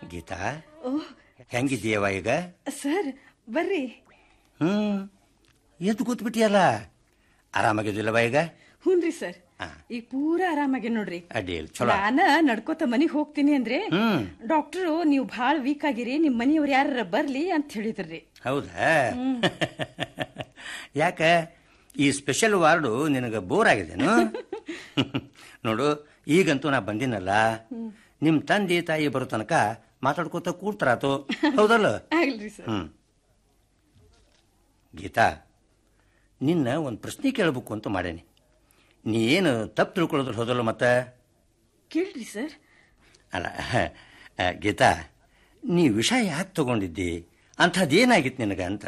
ಗೀತಾ ಓ ಹೆಂಗಿದ್ದೀಯವ ಈಗ ಸರ್ ಬರ್ರಿ ಹ್ಮ್ ಎದ್ದು ಕೂತ್ಬಿಟ್ಟಿಯಲ್ಲ ಆರಾಮಾಗಿದ್ದಿಲ್ಲವ ಈಗ ಹ್ಞೂನ್ರಿ ಸರ್ ಹಾ. ಈಗ ಪೂರಾ ಆರಾಮಾಗಿ ನೋಡ್ರಿ ಅಡ್ಡಿಲ್ಲ ಚಲೋ ನಾನ ನಡ್ಕೋತ ಮನಿಗ್ ಹೋಗ್ತೀನಿ ಅಂದ್ರೆ ಹ್ಮ್ ಡಾಕ್ಟರು ನೀವು ಭಾಳ ವೀಕ್ ಆಗಿರಿ ನಿಮ್ ಮನೆಯವ್ರು ಯಾರ ಬರ್ಲಿ ಅಂತ ಹೇಳಿದ್ರಿ ಹೌದಾ ಯಾಕ ಈ ಸ್ಪೆಷಲ್ ವಾರ್ಡು ನಿನಗೆ ಬೋರ್ ಆಗಿದೆನು ನೋಡು ಈಗಂತೂ ನಾ ಬಂದಿನಲ್ಲ ನಿಮ್ ತಂದೆ ತಾಯಿ ಬರೋ ತನಕ ಮಾತಾಡ್ಕೋತ ಕೂಡ್ತಾರಾತು ಹೌದಲ್ಲ ಆಗ್ಲ್ರಿ ಸರ್ ಹ್ಮ್ ಗೀತಾ ನಿನ್ನ ಒಂದು ಪ್ರಶ್ನೆ ಕೇಳಬೇಕು ಅಂತ ಮಾಡೇನಿ ನೀ ಏನು ತಪ್ಪು ತಿಳ್ಕೊಳ್ಳೋದ್ರ ಹೋದಲ್ಲ ಮತ್ತೆ ಕೇಳ್ರಿ ಸರ್ ಅಲ್ಲ ಆ, ಗೀತಾ ನೀ ವಿಷಯ ಯಾಕೆ ತಗೊಂಡಿದ್ದಿ ಅಂಥದ್ದೇನಾಗಿತ್ತು ನಿನಗೆ ಅಂತ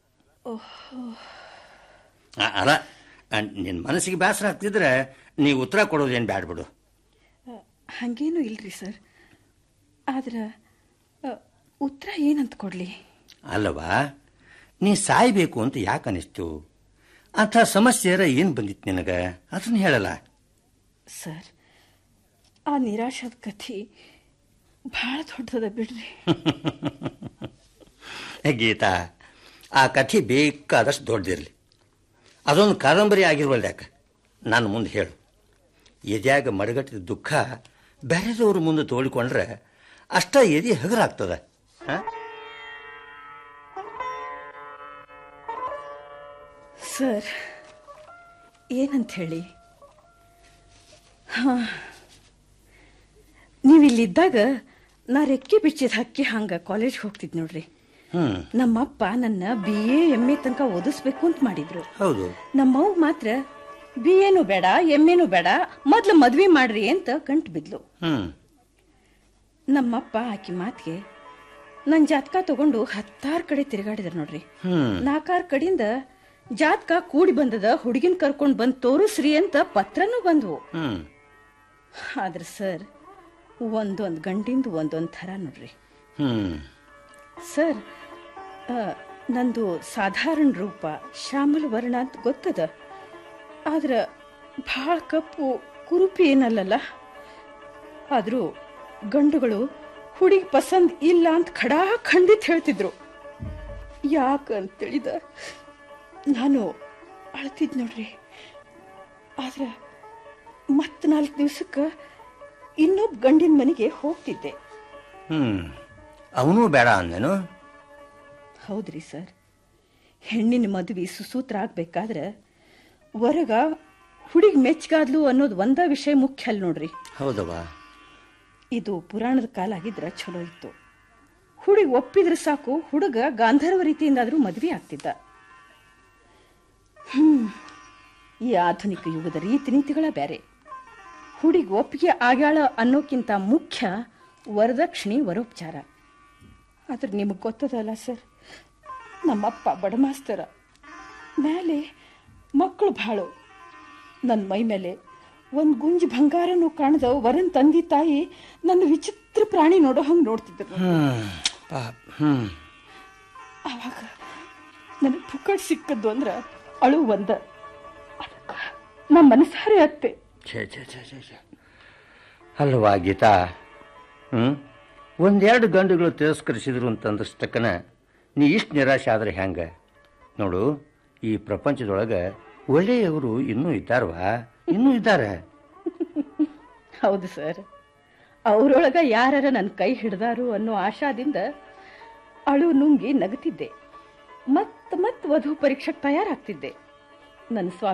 ಆ, ಅಲ್ಲ ನಿನ್ನ ಮನಸ್ಸಿಗೆ ಬೇಸರ ಆಗ್ತಿದ್ರೆ ನೀ ಉತ್ತರ ಕೊಡೋದೇನು ಬ್ಯಾಡ ಬಿಡು ಅ, ಹಂಗೇನು ಇಲ್ರಿ ಸರ್ ಆದ್ರ ಅ, ಉತ್ತರ ಏನಂತ ಕೊಡ್ಲಿ ಅಲ್ಲವಾ ನೀ ಸಾಯ್ಬೇಕು ಅಂತ ಯಾಕೆ ಅನಿಸ್ತು ಅಂಥ ಸಮಸ್ಯೆರ ಏನು ಬಂದಿತ್ತು ನಿನಗೆ ಅದನ್ನ ಹೇಳಲ್ಲ ಸರ್ ಆ ನಿರಾಶದ ಕಥೆ ಭಾಳ ದೊಡ್ಡದ ಬಿಡ್ರಿ ಏ ಗೀತಾ ಆ ಕಥೆ ಬೇಕಾದಷ್ಟು ದೊಡ್ಡದಿರಲಿ ಅದೊಂದು ಕಾದಂಬರಿ ಆಗಿರ್ವಲ್ದು ಯಾಕೆ ನಾನು ಮುಂದೆ ಹೇಳು ಎದ್ಯಾಗ ಮಡಗಟ್ಟಿದ ದುಃಖ ಬೇರೆದವ್ರ ಮುಂದೆ ತೋಳಿಕೊಂಡ್ರೆ ಅಷ್ಟ ಎದೆ ಹಗರಾಗ್ತದ ಹಾಂ ಸರ್ ಏನಂತ ಹೇಳಿ ಹಾ ನೀವಿಲ್ಲಿದ್ದಾಗ ನಾ ರೆಕ್ಕೆ ಬಿಚ್ಚಿದ ಹಕ್ಕಿ ಹಂಗ ಕಾಲೇಜ್ ಹೋಗ್ತಿದ್ ನೋಡ್ರಿ ಹ್ಞೂ ನಮ್ಮಪ್ಪ ನನ್ನ ಬಿ ಎ ಎಮ್ ಎ ತನಕ ಓದಿಸ್ಬೇಕು ಅಂತ ಮಾಡಿದ್ರು ಹೌದು ನಮ್ಮವ್ ಮಾತ್ರ ಬಿ ಎನು ಬೇಡ ಎಮ್ ಎನು ಬೇಡ ಮೊದ್ಲು ಮದ್ವೆ ಮಾಡ್ರಿ ಅಂತ ಗಂಟು ಬಿದ್ಲು ಹ್ಞೂ ನಮ್ಮಪ್ಪ ಆಕಿ ಮಾತಿಗೆ ನನ್ನ ಜಾತಕ ತಗೊಂಡು ಹತ್ತಾರು ಕಡೆ ತಿರುಗಾಡಿದ್ರು ನೋಡ್ರಿ ಹ್ಞೂ ನಾಲ್ಕಾರು ಕಡೆಯಿಂದ ಜಾತಕ ಕೂಡಿ ಬಂದದ ಹುಡುಗಿನ ಕರ್ಕೊಂಡ್ ಬಂದ್ ತೋರಿಸ್ರಿ ಅಂತ ಪತ್ರನೂ ಬಂದ್ವು ಹ್ಞೂ ಆದ್ರೆ ಸರ್ ಒಂದೊಂದ್ ಗಂಡಿಂದು ಒಂದೊಂದ್ ಥರ ನೋಡ್ರಿ ಹ್ಞೂ ಸರ್ ಆ, ನಂದು ಸಾಧಾರಣ ರೂಪ ಶ್ಯಾಮಲ ವರ್ಣ ಅಂತ ಗೊತ್ತದ ಆದ್ರ ಭಾಳ ಕಪ್ಪು ಕುರುಪಿ ಏನಲ್ಲಲ್ಲ ಆದ್ರೂ ಗಂಡುಗಳು ಹುಡುಗಿ ಪಸಂದ್ ಇಲ್ಲ ಅಂತ ಖಡಾ ಖಂಡಿತ್ ಹೇಳ್ತಿದ್ರು ಯಾಕಂತ ತಿಳಿದ ನಾನು ಅಳ್ತಿದ್ ನೋಡ್ರಿ ಆದ್ರ ಮತ್ ನಾಲ್ಕು ದಿವ್ಸಕ್ಕೆ ಇನ್ನೊಬ್ಬ ಗಂಡಿನ ಮನೆಗೆ ಹೋಗ್ತಿದ್ದೆ ಹ್ಞೂ ಅವನು ಬೇಡ ಅಂದೇನು ಹೌದ್ರಿ ಸರ್ ಹೆಣ್ಣಿನ ಮದುವೆ ಸುಸೂತ್ರ ಆಗ್ಬೇಕಾದ್ರೆ ಹೊರಗ ಹುಡುಗಿ ಮೆಚ್ಗಾದ್ಲು ಅನ್ನೋದು ಒಂದ ವಿಷಯ ಮುಖ್ಯ ಅಲ್ಲ ನೋಡ್ರಿ ಹೌದವ್ವ ಇದು ಪುರಾಣದ ಕಾಲ ಆಗಿದ್ರ ಚಲೋ ಇತ್ತು ಹುಡುಗಿ ಒಪ್ಪಿದ್ರೆ ಸಾಕು ಹುಡುಗ ಗಾಂಧರ್ವ ರೀತಿಯಿಂದಾದ್ರೂ ಮದುವೆ ಆಗ್ತಿದ್ದ ಹ್ಮ್ ಈ ಆಧುನಿಕ ಯುಗದ ರೀತಿ ನೀತಿಗಳ ಬೇರೆ ಹುಡುಗಿ ಒಪ್ಪಿಗೆ ಆಗ್ಯಾಳ ಅನ್ನೋಕ್ಕಿಂತ ಮುಖ್ಯ ವರದಕ್ಷಿಣೆ ವರೋಪಚಾರ ಆದ್ರೆ ನಿಮಗೆ ಗೊತ್ತದಲ್ಲ ಸರ್ ನಮ್ಮಪ್ಪ ಬಡ ಮಾಸ್ತರ ಮೇಲೆ ಮಕ್ಕಳು ಭಾಳು ನನ್ನ ಮೈ ಮೇಲೆ ಒಂದು ಗುಂಜು ಬಂಗಾರನೂ ಕಾಣದ ವರನ್ ತಂದಿ ತಾಯಿ ನನ್ನ ವಿಚಿತ್ರ ಪ್ರಾಣಿ ನೋಡೋ ಹಂಗೆ ನೋಡ್ತಿದ್ರು ಹ್ಞೂ ಪಾಪ ಹ್ಞೂ ಆವಾಗ ನನಗೆ ಪುಕ್ಕಟ್ ಸಿಕ್ಕದ್ದು ಅಂದ್ರೆ ಅಳು ಒಂದ ಅದಕ್ಕ ನಮ್ಮ ಮನಸ್ಸಾರೆ ಅತ್ತೆ ಛೇ ಛೇ ಛೇ ಛೇ ಛೇ ಅಲ್ವಾ ಗೀತಾ ಹ್ಞೂ ಒಂದೆರಡು ಗಂಡುಗಳು ತಿರಸ್ಕರಿಸಿದ್ರು ಅಂತಂದಷ್ಟಕ್ಕನ ನೀ ಇಷ್ಟು ನಿರಾಶೆ ಆದ್ರೆ ಹೆಂಗೆ ನೋಡು ಈ ಪ್ರಪಂಚದೊಳಗೆ ಒಳ್ಳೆಯವರು ಇನ್ನೂ ಇದ್ದಾರವಾ ಇನ್ನೂ ಇದ್ದಾರೆ ಹೌದು ಸರ್ ಅವರೊಳಗ ಯಾರ ನನ್ನ ಕೈ ಹಿಡ್ದಾರು ಅನ್ನೋ ಆಶಾದಿಂದ ಅಳು ನುಂಗಿ ನಗುತ್ತಿದ್ದೆ ಮತ್ ಮತ್ ವಧು ಪರೀಕ್ಷೆಗೆ ತಯಾರಾಗ್ತಿದ್ದೆ ನನ್ನ ಸ್ವಾಮಿ